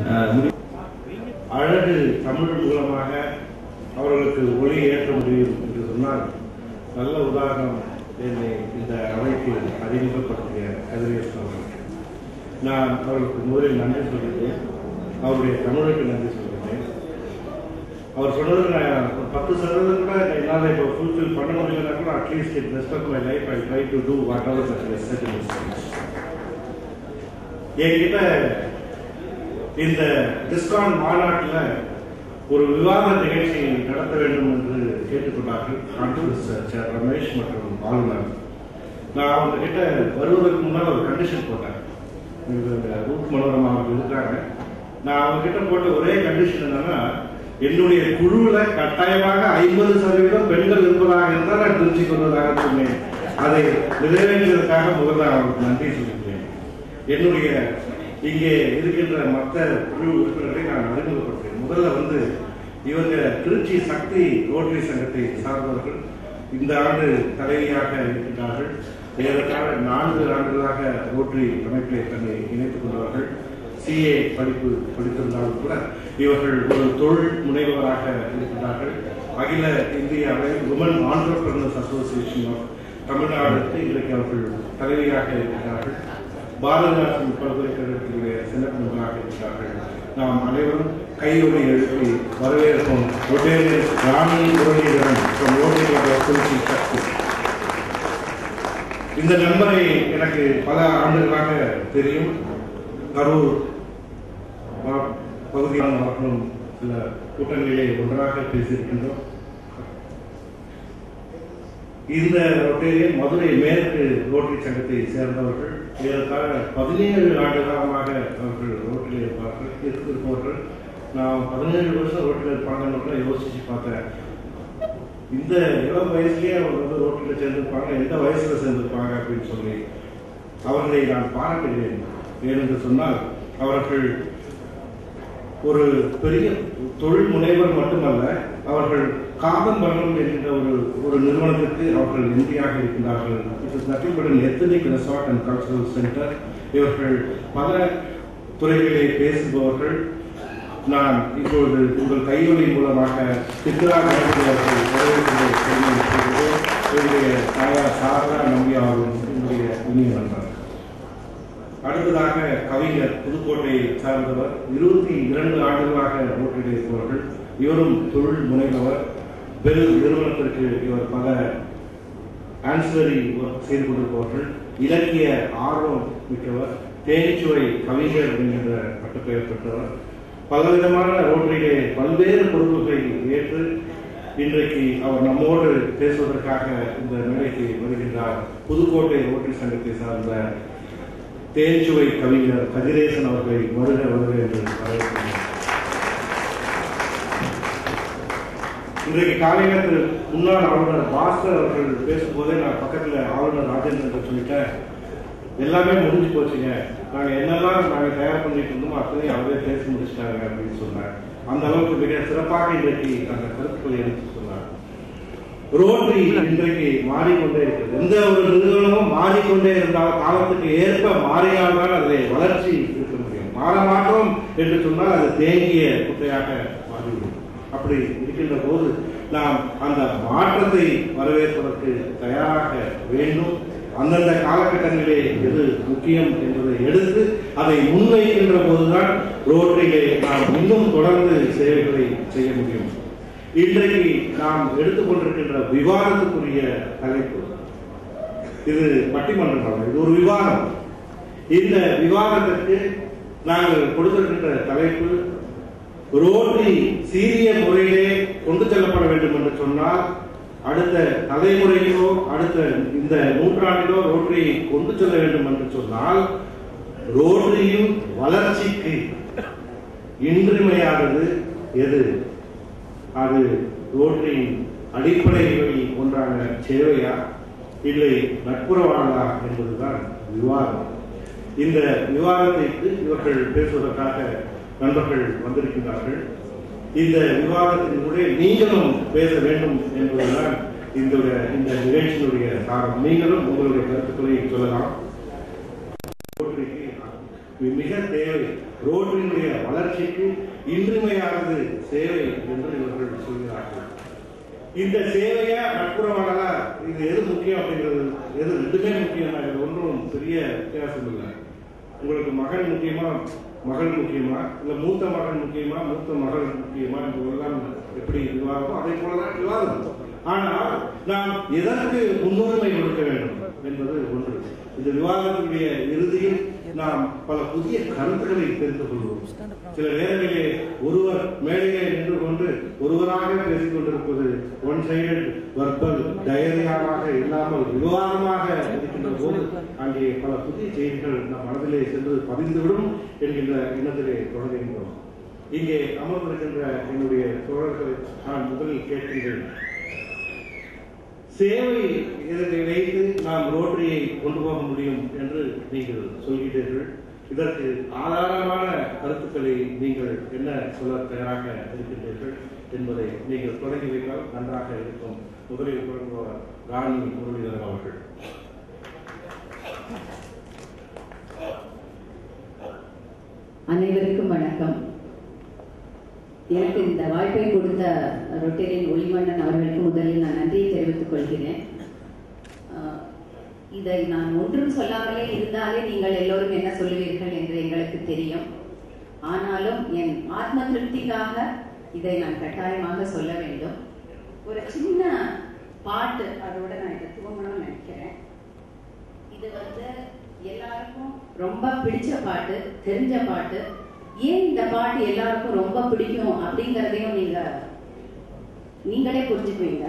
அஹ், முடி- அழகு தமிழ் மூலமாக அவர்களுக்கு ஒளி ஏற்ற முடியும் என்று சொன்னால் நல்ல உதாரணம் என்னை இந்த அவைக்கு அறிமுகப்படுத்திய கதிரேஷ் அவர்கள் நான் அவர்களுக்கு முதலில் நன்றி சொல்கிறேன் அவருடைய தமிழுக்கு நன்றி சொல்கிறேன் அவர் சொன்னது நான் ஒரு பத்து சதவீதம் கூட என்னால் இப்போ ஃபுல்ஃபில் பண்ண முடியலன்னா கூட at least it rest of my life I try to do whatever that set in என்கிட்ட இந்த டிஸ்கான் மாநாட்டில் ஒரு விவாத நிகழ்ச்சி நடத்த வேண்டும் என்று கேட்டுக்கொண்டார்கள் கான்ஃபரன்ஸ் சேர் ரமேஷ் மற்றும் ஆளுநர் நான் அவங்க கிட்ட வருவதற்கு முன்னால் ஒரு கண்டிஷன் போட்டேன் இந்த ரூட் மனோரமா அவங்க இருக்கிறாங்க நான் அவங்க கிட்ட போட்ட ஒரே கண்டிஷன் என்னன்னா என்னுடைய குழுவுல கட்டாயமாக ஐம்பது சதவீதம் பெண்கள் இருப்பதாக இருந்தால் நான் திருச்சி கொள்வதாக சொன்னேன் அதை நிறைவேற்றியதற்காக முதல்ல அவருக்கு நன்றி சொல்லிக்கிறேன் என்னுடைய இங்கே இருக்கின்ற மற்ற குழு உறுப்பினர்களை நான் அறிமுகப்படுத்தேன் முதல்ல வந்து இவங்க திருச்சி சக்தி ரோட்டரி சங்கத்தை சார்ந்தவர்கள் இந்த ஆண்டு தலைவியாக இருக்கின்றார்கள் ஏறத்தாழ நான்கு ஆண்டுகளாக ரோட்டரி அமைப்பிலே தன்னை இணைத்துக் கொண்டவர்கள் சிஏ படிப்பு படித்திருந்தாலும் கூட இவர்கள் ஒரு தொழில் முனைவராக இருக்கின்றார்கள் அகில இந்திய உமன் ஆண்டர்பிரினர்ஸ் அசோசியேஷன் ஆஃப் தமிழ்நாடுக்கு இன்றைக்கு அவர்கள் தலைவியாக இருக்கிறார்கள் பாரதிதாசன் பல்கலைக்கழகத்தினுடைய செனட் மெம்பராக இருக்கிறார்கள் நாம் அனைவரும் கையொலி எழுப்பி வரவேற்போம் ஒட்டேரி ராணி Muralidharan from Rotary Club of Trichy சக்தி இந்த நண்பரை எனக்கு பல ஆண்டுகளாக தெரியும் கரூர் ப- பகுதியான மற்றும் சில கூட்டங்களிலே ஒன்றாக பேசியிருக்கின்றோம் இந்த ரொட்டேரியன் மதுரை மேற்கு ரோட்டரி சங்கத்தை சேர்ந்தவர்கள் ஏறத்தாழ பதினேழு ஆண்டு காலமாக அவர்கள் ரோட்டில் இருப்பார்கள் இருந்திருப்பவர்கள் நான் பதினேழு வருஷம் ரோட்டில் இருப்பாங்கன்னு கூட யோசிச்சு பார்த்தேன் இந்த இளம் வயசுலயே அவங்க வந்து ரோட்டில் சேர்ந்திருப்பாங்க எந்த வயசுல சேர்ந்திருப்பாங்க அப்படின்னு சொல்லி அவர்களை நான் பாராட்டுகிறேன் ஏனென்று சொன்னால் அவர்கள் ஒரு பெரிய தொழில் முனைவர் மட்டுமல்ல அவர்கள் காதம் மன்றம் என்கின்ற ஒரு ஒரு நிறுவனத்திற்கு அவர்கள் எம்பியாக இருக்கின்றார்கள் it is nothing but ethnic resort and cultural centre இவர்கள் பல துறைகளிலே பேசுபவர்கள் நான் இப்பொழுது உங்கள் கையொலி மூலமாக சித்ரா கணபதி அவர்கள் வரவேற்பதை தெரிவித்திருக்கிறேன் என்னுடைய தாயார் சாரதா நம்பி அவரும் என்னுடைய இனிய நண்பர் அடுத்ததாக கவிஞர் புதுக்கோட்டையை சார்ந்தவர் இருபத்தி இரண்டு ஆண்டுகளாக ஓட்டில் இருப்பவர்கள் இவரும் தொழில் முனைபவர் பெல் நிறுவனத்திற்கு இவர் பல ஆன்சரி ஒர்க் செய்து கொண்டிருப்பவர்கள் இலக்கிய ஆர்வம் மிக்கவர் தேனிச்சுவை கவிஞர் என்கின்ற பட்டப்பெயர் பெற்றவர் பலவிதமான ரோட்டரியிலே பல்வேறு பொறுப்புகளை ஏற்று இன்றைக்கு அவர் நம்மோடு பேசுவதற்காக இந்த மேடைக்கு வருகின்றார் புதுக்கோட்டை ரோட்டரி சங்கத்தை சார்ந்த தேன்சுவை கவிஞர் கதிரேசன் அவர்களை வருக வருக என்று வரவேற்கிறேன் இன்றைக்கு காலையில திரு முன்னாள் ஆளுநர் பாஸ்கர் அவர்கள் பேசும்போதே நான் பக்கத்துல ஆளுநர் ராஜேந்திரன் சொல்லிட்டேன் எல்லாமே முடிஞ்சு போச்சுங்க நாங்க என்னெல்லாம் நாங்க தயார் பண்ணிட்டு இருந்தோமோ அத்தனையும் அவரே பேசி முடிச்சிட்டாங்க அப்படின்னு சொன்னார் அந்த அளவுக்கு மிக சிறப்பாக இன்றைக்கு அந்த கருத்துக்களை எடுத்து சொன்னார் ரோட்டரி இன்றைக்கு மாறிக்கொண்டே இருக்கிறது எந்த ஒரு நிறுவனமும் மாறிக்கொண்டே இருந்தால் காலத்துக்கு ஏற்ப மாறினால்தான் அதில் வளர்ச்சி இருக்க முடியும் மாற மாட்டோம் என்று சொன்னால் அது தேங்கிய குட்டையாக மாறிவிடும் அப்படி இருக்கின்ற போது நாம் அந்த மாற்றத்தை வரவேற்பதற்கு தயாராக வேண்டும் அந்தந்த காலகட்டங்களிலே எது முக்கியம் என்பதை எடுத்து அதை முன்வைக்கின்ற போதுதான் ரோட்டரியிலே நாம் இன்னும் தொடர்ந்து சேவைகளை செய்ய முடியும் இன்றைக்கு நாம் எடுத்துக்கொண்டிருக்கின்ற விவாதத்துக்குரிய தலைப்பு இது பட்டிமன்றம் அல்ல இது ஒரு விவாதம் இந்த விவாதத்திற்கு நாங்கள் கொடுத்திருக்கின்ற தலைப்பு ரோட்டரி சீரிய முறையிலே கொண்டு செல்லப்பட வேண்டும் என்று சொன்னால் அடுத்த தலைமுறையிலோ அடுத்த இந்த நூற்றாண்டிலோ ரோட்டரியை கொண்டு செல்ல வேண்டும் என்று சொன்னால் ரோட்டரியின் வளர்ச்சிக்கு இன்றியமையாதது எது அது ரோட்டரியின் அடிப்படைகளில் ஒன்றான சேவையா இல்லை நட்புறவானதா என்பதுதான் விவாதம் இந்த விவாதத்திற்கு இவர்கள் பேசுவதற்காக நண்பர்கள் வந்திருக்கின்றார்கள் இந்த விவாதத்தினுடைய நீங்களும் பேச வேண்டும் என்பதுதான் இந்த இந்த நிகழ்ச்சியினுடைய காரணம் நீங்களும் உங்களுடைய கருத்துக்களை சொல்லலாம் ரோட்டரிக்கு மி- மிக தேவை ரோட்டினுடைய வளர்ச்சிக்கு இன்றியமையானது சேவை என்று இவர்கள் சொல்கிறார்கள் இந்த சேவையா நட்புறவாடலா இது எது முக்கியம் அப்படிங்கிறது எது ரெண்டுமே முக்கியம் தான். இது ஒன்றும் பெரிய வித்தியாசம் இல்லை உங்களுக்கு மகன் முக்கியமா மகள் முக்கியமா இல்ல மூத்த மகன் முக்கியமா மூத்த மகள் முக்கியமா என்பதெல்லாம் எப்படி விவாதமோ அதே போலதான் விவாதம் ஆனால் நாம் எதற்கு முன்னுரிமை கொடுக்க வேண்டும் என்பது ஒன்று இந்த விவாதத்தினுடைய இறுதியில் நாம் பல புதிய கருத்துக்களை தெரிந்து கொள்வோம் சில நேரங்களிலே ஒருவர் மேடையிலே நின்று கொண்டு ஒருவராக பேசிக் கொண்டிருப்பது ஒன் சைடட் வர்பல் டயரியாக இல்லாமல் விவாதமாக இருக்கின்ற போது அங்கே பல புதிய செய்திகள் நம் மனதிலே சென்று பதிந்துவிடும் என்கின்ற எண்ணத்திலே தொடங்குகின்றோம் இங்கே அமர்ந்திருக்கின்ற என்னுடைய தோழர்களை நான் முதலில் கேட்கின்றேன் சேவை இதனை வைத்து நாம் ரோட்டரியை கொண்டு போக முடியும் என்று நீங்கள் சொல்கிறீர்கள் இதற்கு ஆதாரமான கருத்துக்களை நீங்கள் என்ன சொல்ல தயாராக இருக்கின்றீர்கள் என்பதை நீங்கள் தொடங்கி வைத்தால் நன்றாக இருக்கும் முதலில் தொடங்குபவர் ராணி முரளிதரன் அவர்கள் அனைவருக்கும் வணக்கம் எனக்கு இந்த வாய்ப்பை கொடுத்த ரொட்டேரியன் ஒளிமன்னன் அவர்களுக்கு முதலில் நான் நன்றியை தெரிவித்துக் கொள்கிறேன் ஆஹ் இதை நான் ஒன்றும் சொல்லாமலே இருந்தாலே நீங்கள் எல்லோரும் என்ன சொல்லுவீர்கள் என்று எங்களுக்கு தெரியும் ஆனாலும் என் ஆத்ம திருப்திக்காக இதை நான் கட்டாயமாக சொல்ல வேண்டும் ஒரு சின்ன பாட்டு அதோட நான் இதை துவங்கணும்னு நினைக்கிறேன் இது வந்து எல்லாருக்கும் ரொம்ப பிடிச்ச பாட்டு தெரிஞ்ச பாட்டு ஏன் இந்த பாட்டு எல்லாருக்கும் ரொம்ப பிடிக்கும் அப்படிங்கறதையும் நீங்க நீங்களே புரிஞ்சுக்குவீங்க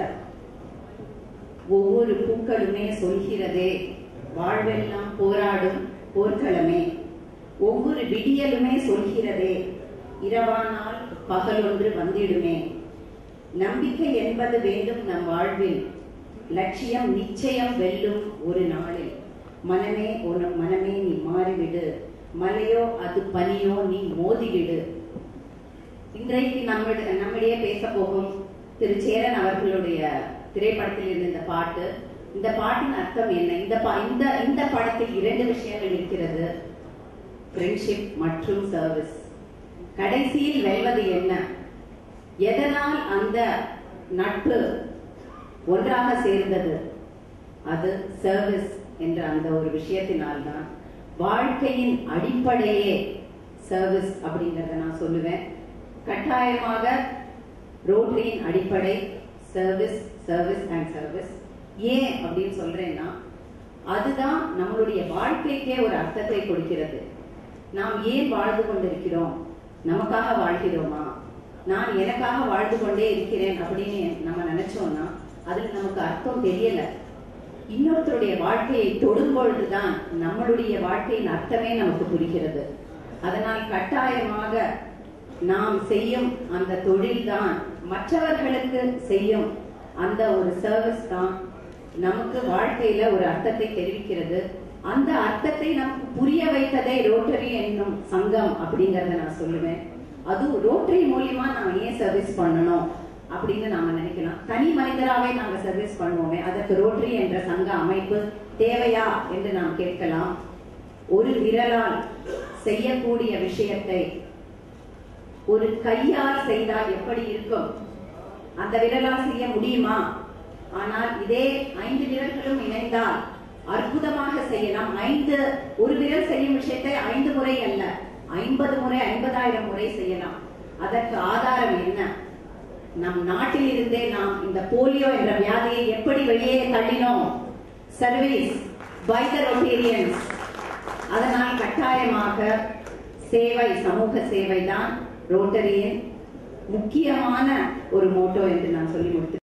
ஒவ்வொரு பூக்களுமே சொல்கிறதே வாழ்வெல்லாம் போராடும் போர்க்களமே ஒவ்வொரு விடியலுமே சொல்கிறதே இரவானால் பகலொன்று வந்திடுமே நம்பிக்கை என்பது வேண்டும் நம் வாழ்வில் லட்சியம் நிச்சயம் வெல்லும் ஒரு நாளில் மனமே உன மனமே நீ மாறிவிடு மலையோ அது பனியோ நீ மோதிவிடு இன்றைக்கு நம்மிட நம்மிடையே பேச போகும் திரு சேரன் அவர்களுடைய திரைப்படத்தில் இருந்த இந்த பாட்டு இந்த பாட்டின் அர்த்தம் என்ன இந்த பா- இந்த இந்த படத்தில் இரண்டு விஷயங்கள் இருக்கிறது ஃப்ரெண்ட்ஷிப் மற்றும் சர்வீஸ் கடைசியில் வெல்வது என்ன எதனால் அந்த நட்பு ஒன்றாக சேர்ந்தது அது சர்வீஸ் என்ற அந்த ஒரு விஷயத்தினால் தான் வாழ்க்கையின் அடிப்படையே சர்வீஸ் அப்படிங்கறத நான் சொல்லுவேன் கட்டாயமாக ரோட்டரியின் அடிப்படை சர்வீஸ் சர்வீஸ் அண்ட் சர்வீஸ் ஏன் அப்படின்னு சொல்றேன்னா அதுதான் நம்மளுடைய வாழ்க்கைக்கே ஒரு அர்த்தத்தை கொடுக்கிறது நாம் ஏன் வாழ்ந்து கொண்டிருக்கிறோம் நமக்காக வாழ்கிறோமா நான் எனக்காக வாழ்ந்து கொண்டே இருக்கிறேன் அப்படின்னு நம்ம நினைச்சோம்னா அதுல நமக்கு அர்த்தம் தெரியல இன்னொருத்தருடைய வாழ்க்கையை தொடும் பொழுதுதான் நம்மளுடைய வாழ்க்கையின் அர்த்தமே நமக்கு புரிகிறது அதனால் கட்டாயமாக நாம் செய்யும் அந்த தொழில் தான் மற்றவர்களுக்கு செய்யும் அந்த ஒரு சர்வீஸ் தான் நமக்கு வாழ்க்கையில ஒரு அர்த்தத்தை தெரிவிக்கிறது அந்த அர்த்தத்தை நமக்கு புரிய வைத்ததே ரோட்டரி என்னும் சங்கம் அப்படிங்கறத நான் சொல்லுவேன் அதுவும் ரோட்டரி மூலியமா நான் ஏன் சர்வீஸ் பண்ணணும் அப்படின்னு நாம நினைக்கலாம் தனி மனிதராவே நாங்க சர்வீஸ் பண்ணுவோமே அதற்கு ரோட்டரி என்ற சங்க அமைப்பு தேவையா என்று நாம் கேட்கலாம் ஒரு விரலால் செய்யக்கூடிய விஷயத்தை ஒரு கையால் செய்தால் எப்படி இருக்கும் அந்த விரலால் செய்ய முடியுமா ஆனால் இதே ஐந்து விரல்களும் இணைந்தால் அற்புதமாக செய்யலாம் ஐந்து ஒரு விரல் செய்யும் விஷயத்தை ஐந்து முறை அல்ல ஐம்பது முறை ஐம்பதாயிரம் முறை செய்யலாம் அதற்கு ஆதாரம் என்ன நம் நாட்டில் இருந்தே நாம் இந்த போலியோ என்ற வியாதியை எப்படி வெளியே தள்ளினோம் சர்வீஸ் பை த ரொட்டேரியன்ஸ் அதனால் கட்டாயமாக சேவை சமூக சேவை தான் ரோட்டரியின் முக்கியமான ஒரு மோட்டோ என்று நான் சொல்லி முடித்து